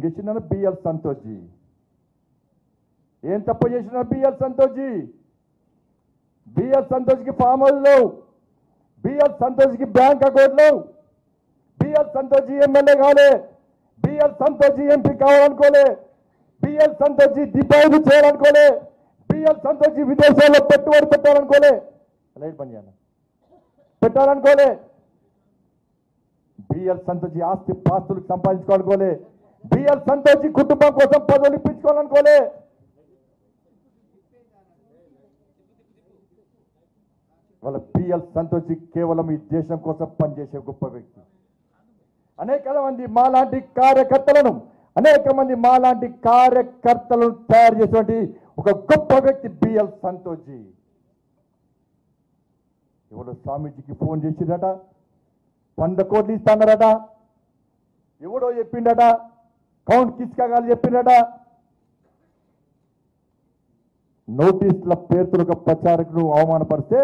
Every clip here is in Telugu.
చేసిన బిఎల్ సంతోష్జీ ఏం తప్పు చేసిన బిఎల్ సంతోష్జీ బిఎల్ సంతోష్కి ఫామ్ హౌస్ లేవు బిఎల్ సంతోష్కి బ్యాంక్ అకౌంట్ లేవు బిఎల్ సంతోష్జీ ఎమ్మెల్యే కాలే బిఎల్ సంతోష్జీ ఎంపీ కావాలనుకోలే బిఎల్ సంతోష్జీ డిపాజిట్ చేయాలనుకోలే బిఎల్ సంతోష్జీ విదేశాల్లో పెట్టుబడి పెట్టాలనుకోలే లైట్ పని చేయాలి పెట్టాలనుకోలే బిఎల్ సంతోషి ఆస్తి పాస్తులు సంపాదించుకోవాలనుకోలే బిఎల్ సంతోషి కుటుంబం కోసం పదవులు ఇప్పించుకోవాలనుకోలే వాళ్ళ బిఎల్ సంతోషి కేవలం ఈ దేశం కోసం పనిచేసే గొప్ప వ్యక్తి అనేక మంది మాలాంటి కార్యకర్తలను అనేక మంది మాలాంటి కార్యకర్తలను తయారు చేసేటువంటి ఒక గొప్ప వ్యక్తి బిఎల్ సంతోషి ఎవరో స్వామీజీకి ఫోన్ చేసిందట వంద కోట్లు ఇస్తానరట ఎవడో చెప్పిండట కౌంట్ కిస్కాగాలు చెప్పిండట నోటీసుల పేరుతో ఒక ప్రచారకును అవమానపరిస్తే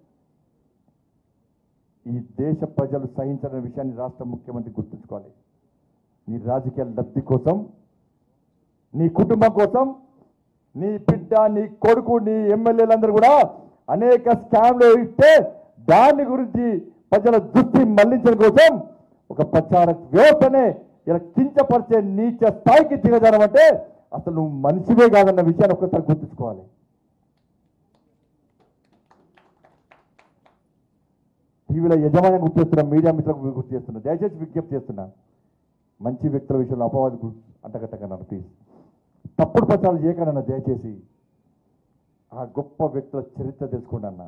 ఈ దేశ ప్రజలు సహించిన విషయాన్ని రాష్ట్ర ముఖ్యమంత్రి గుర్తుంచుకోవాలి నీ రాజకీయ లబ్ధి కోసం నీ కుటుంబం కోసం నీ బిడ్డ నీ కొడుకు నీ ఎమ్మెల్యేలందరూ కూడా అనేక స్కామ్లు ఇస్తే దాని గురించి ప్రజల దృష్టి మళ్లించడం కోసం ఒక ప్రచార వ్యవస్థనే ఇలా కించపరిచే నీచ స్థాయికి దిగజారమంటే అసలు నువ్వు మనిషివే కాదన్న విషయాన్ని ఒక్కసారి గుర్తుంచుకోవాలి టీవీలో యజమాని గుర్తు చేస్తున్నా మీడియా మిత్రులకు గుర్తు చేస్తున్నా దయచేసి విజ్ఞప్తి చేస్తున్నా మంచి వ్యక్తుల విషయంలో అపవాది గు- అంటగట్టకన్నా ప్లీజ్ తప్పుడు ప్రచారాలు చేయకన్నా దయచేసి ఆ గొప్ప వ్యక్తుల చరిత్ర తెలుసుకోండి అన్న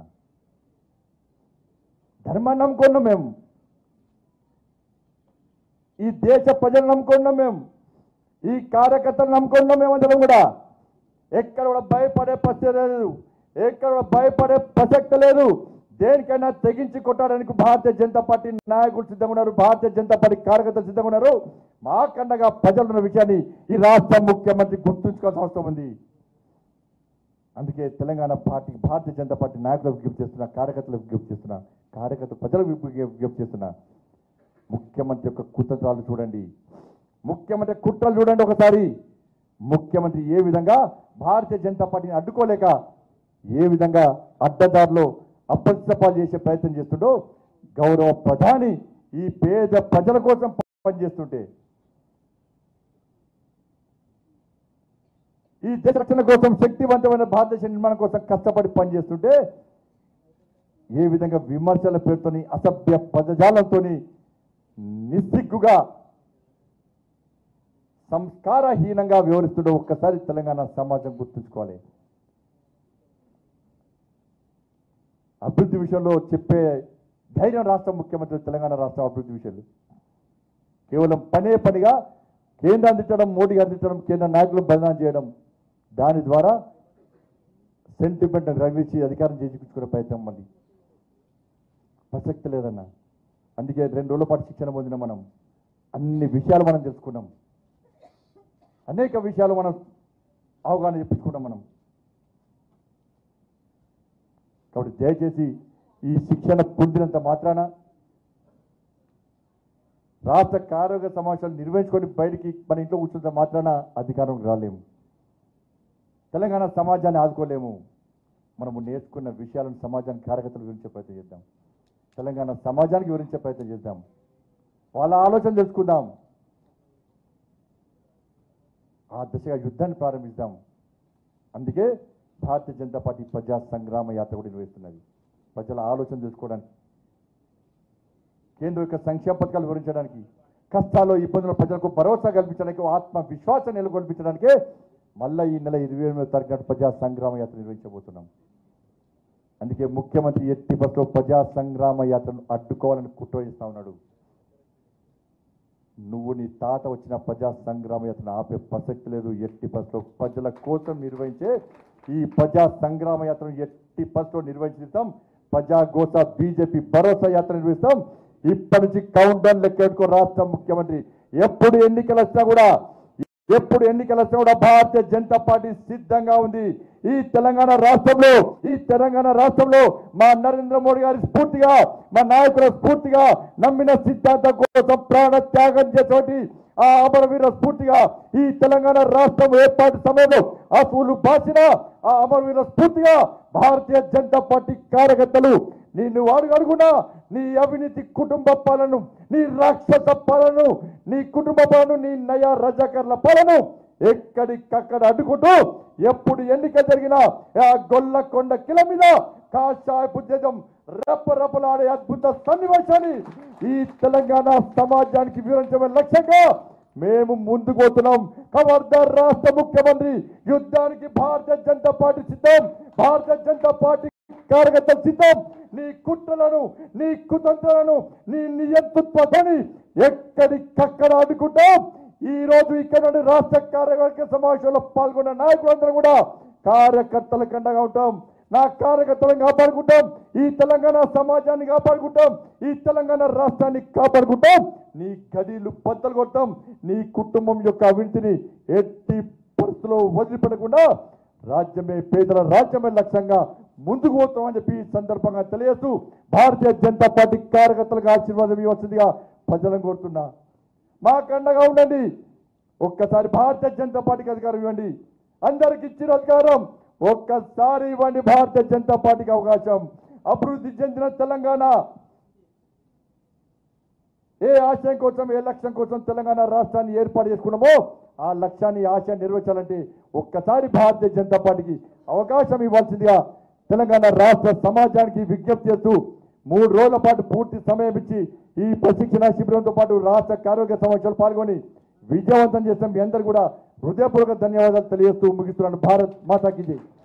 ధర్మాన్ని నమ్ముకున్నాం మేము ఈ దేశ ప్రజలు నమ్ముకున్నాం మేము ఈ కార్యకర్తలు నమ్ముకున్నాం మేము అందరం కూడా ఎక్కడ కూడా భయపడే పరిస్థితి లేదు ఎక్కడ కూడా భయపడే ప్రసక్తి లేదు దేనికైనా తెగించి కొట్టడానికి భారతీయ జనతా పార్టీ నాయకులు సిద్ధంగా ఉన్నారు భారతీయ జనతా పార్టీ కార్యకర్తలు సిద్ధంగా ఉన్నారు మా కండగా ప్రజలు ఉన్న విషయాన్ని ఈ రాష్ట్ర ముఖ్యమంత్రి గుర్తుంచుకోవాల్సిన అవసరం ఉంది అందుకే తెలంగాణ పార్టీ భారతీయ జనతా పార్టీ నాయకులకు విజ్ఞప్తి చేస్తున్నా కార్యకర్తలకు విజ్ఞప్తి చేస్తున్నా కార్యకర్త ప్రజలకు విజ్ఞ- విజ్ఞప్తి చేస్తున్నా ముఖ్యమంత్రి యొక్క కుతంత్రాలు చూడండి ముఖ్యమంత్రి కుట్రలు చూడండి ఒకసారి ముఖ్యమంత్రి ఏ విధంగా భారతీయ జనతా పార్టీని అడ్డుకోలేక ఏ విధంగా అడ్డదారిలో అప్రతిష్టపాలు చేసే ప్రయత్నం చేస్తుండో గౌరవ ప్రధాని ఈ పేద ప్రజల కోసం పనిచేస్తుంటే ఈ దేశ రక్షణ కోసం శక్తివంతమైన భారతదేశ నిర్మాణం కోసం కష్టపడి పనిచేస్తుంటే ఏ విధంగా విమర్శల పేరుతోని అసభ్య పదజాలంతో నిస్సిగ్గుగా సంస్కారహీనంగా వివరిస్తుండో ఒక్కసారి తెలంగాణ సమాజం గుర్తుంచుకోవాలి అభివృద్ధి విషయంలో చెప్పే ధైర్యం రాష్ట్ర ముఖ్యమంత్రి తెలంగాణ రాష్ట్ర అభివృద్ధి విషయంలో కేవలం పనే పనిగా కేంద్రం అందించడం మోడీ అందించడం కేంద్ర నాయకులు బదనాం చేయడం దాని ద్వారా సెంటిమెంట్ రగిలించి అధికారం చేయించుకునే ప్రయత్నం మళ్ళీ ప్రసక్తి లేదన్న అందుకే రెండు రోజుల పాటు శిక్షణ పొందిన మనం అన్ని విషయాలు మనం తెలుసుకున్నాం అనేక విషయాలు మనం అవగాహన చెప్పించుకున్నాం మనం కాబట్టి దయచేసి ఈ శిక్షణ పొందినంత మాత్రాన రాష్ట్ర కార్యవర్గ సమావేశాలు నిర్వహించుకొని బయటికి మన ఇంట్లో కూర్చున్నంత మాత్రాన అధికారం రాలేము తెలంగాణ సమాజాన్ని ఆదుకోలేము మనము నేర్చుకున్న విషయాలను సమాజానికి కార్యకర్తలు వివరించే ప్రయత్నం చేద్దాం తెలంగాణ సమాజానికి వివరించే ప్రయత్నం చేద్దాం వాళ్ళ ఆలోచన తెలుసుకుందాం ఆ దిశగా యుద్ధాన్ని ప్రారంభిద్దాం అందుకే భారతీయ జనతా పార్టీ ప్రజా సంగ్రామ యాత్ర కూడా నిర్వహిస్తున్నది ప్రజల ఆలోచన తెలుసుకోవడానికి కేంద్రం యొక్క సంక్షేమ పథకాలు వివరించడానికి కష్టాలు ఇబ్బందులు ప్రజలకు భరోసా కల్పించడానికి ఆత్మ విశ్వాసం నెలకొల్పించడానికే మళ్ళా ఈ నెల ఇరవై ఎనిమిదో తారీఖు నాడు ప్రజా సంగ్రామ యాత్ర నిర్వహించబోతున్నాం అందుకే ముఖ్యమంత్రి ఎట్టి బస్సులో ప్రజా సంగ్రామ యాత్రను అడ్డుకోవాలని కుట్ర చేస్తా ఉన్నాడు నువ్వు నీ తాత వచ్చిన ప్రజా సంగ్రామ యాత్రను ఆపే ప్రసక్తి లేదు ఎట్టి బస్సులో ప్రజల కోసం నిర్వహించే ఈ ప్రజా సంగ్రామ యాత్రను ఎట్టి బస్సులో నిర్వహిస్తాం ప్రజా గోస బీజేపీ భరోసా యాత్ర నిర్వహిస్తాం ఇప్పటి నుంచి కౌంట్ డౌన్ లెక్కెట్టుకో రాష్ట్ర ముఖ్యమంత్రి ఎప్పుడు ఎన్నికలు వచ్చినా కూడా ఎప్పుడు ఎన్నికలు వచ్చినా కూడా భారతీయ జనతా పార్టీ సిద్ధంగా ఉంది ఈ తెలంగాణ రాష్ట్రంలో ఈ తెలంగాణ రాష్ట్రంలో మా నరేంద్ర మోడీ గారి స్ఫూర్తిగా మా నాయకుల స్ఫూర్తిగా నమ్మిన సిద్ధాంతం కోసం ప్రాణ త్యాగం చేసేటి ఆ అమరవీర స్ఫూర్తిగా ఈ తెలంగాణ రాష్ట్రం ఏర్పాటు సమయంలో అసూలు బాసిన ఆ అమరవీర స్ఫూర్తిగా భారతీయ జనతా పార్టీ కార్యకర్తలు నిన్ను అడుగు అడుగునా నీ అవినీతి కుటుంబ పాలన నీ రాక్షస పాలన నీ కుటుంబ పాలన నీ నయా రజాకర్ల పాలన ఎక్కడికక్కడ అడ్డుకుంటూ ఎప్పుడు ఎన్నిక జరిగినా ఆ గొల్లకొండ కిల మీద కాషాయపు జజం రెప్పరెప్పలాడే అద్భుత సన్నివేశాన్ని ఈ తెలంగాణ సమాజానికి వివరించమే లక్ష్యంగా మేము ముందుకు పోతున్నాం ఖబర్దార్ రాష్ట్ర ముఖ్యమంత్రి యుద్ధానికి భారతీయ జనతా పార్టీ సిద్ధం భారతీయ జనతా పార్టీ కార్యకర్తలు సిద్ధం నీ కుట్రలను నీ కుతంత్రాలను నీ నియంతృత్వాన్ని ఎక్కడికక్కడ అడ్డుకుంటాం ఈ రోజు ఇక్కడ నుండి రాష్ట్ర కార్యవర్గ సమావేశంలో పాల్గొన్న నాయకులందరూ కూడా కార్యకర్తల కండగా ఉంటాం నా కార్యకర్తలను కాపాడుకుంటాం ఈ తెలంగాణ సమాజాన్ని కాపాడుకుంటాం ఈ తెలంగాణ రాష్ట్రాన్ని కాపాడుకుంటాం నీ గడిలు బద్దలు కొడతాం నీ కుటుంబం యొక్క అవినీతిని ఎట్టి పరిస్థితుల్లో వదిలిపెట్టకుండా రాజ్యమే పేదల రాజ్యమే లక్ష్యంగా ముందుకు పోతామని చెప్పి ఈ సందర్భంగా తెలియజేస్తూ భారతీయ జనతా పార్టీ కార్యకర్తలకు ఆశీర్వాదం ఇవ్వాల్సిందిగా ప్రజలను కోరుతున్నా మా కండగా ఉండండి ఒక్కసారి భారతీయ జనతా పార్టీకి అధికారం ఇవ్వండి అందరికి ఇచ్చిన అధికారం ఒక్కసారి ఇవ్వండి భారతీయ జనతా పార్టీకి అవకాశం అభివృద్ధి చెందిన తెలంగాణ ఏ ఆశయం కోసం ఏ లక్ష్యం కోసం తెలంగాణ రాష్ట్రాన్ని ఏర్పాటు చేసుకున్నామో ఆ లక్ష్యాన్ని ఆశ నెరవేర్చాలంటే ఒక్కసారి భారతీయ జనతా పార్టీకి అవకాశం ఇవ్వాల్సిందిగా తెలంగాణ రాష్ట్ర సమాజానికి విజ్ఞప్తి చేస్తూ మూడు రోజుల పాటు పూర్తి సమయం ఇచ్చి ఈ ప్రశిక్షణ శిబిరంతో పాటు రాష్ట్ర ఆరోగ్య సమావేశాలు పాల్గొని విజయవంతం చేసిన మీ అందరూ కూడా హృదయపూర్వక ధన్యవాదాలు తెలియజేస్తూ ముగిస్తున్నాను భారత్ మాతాకి జై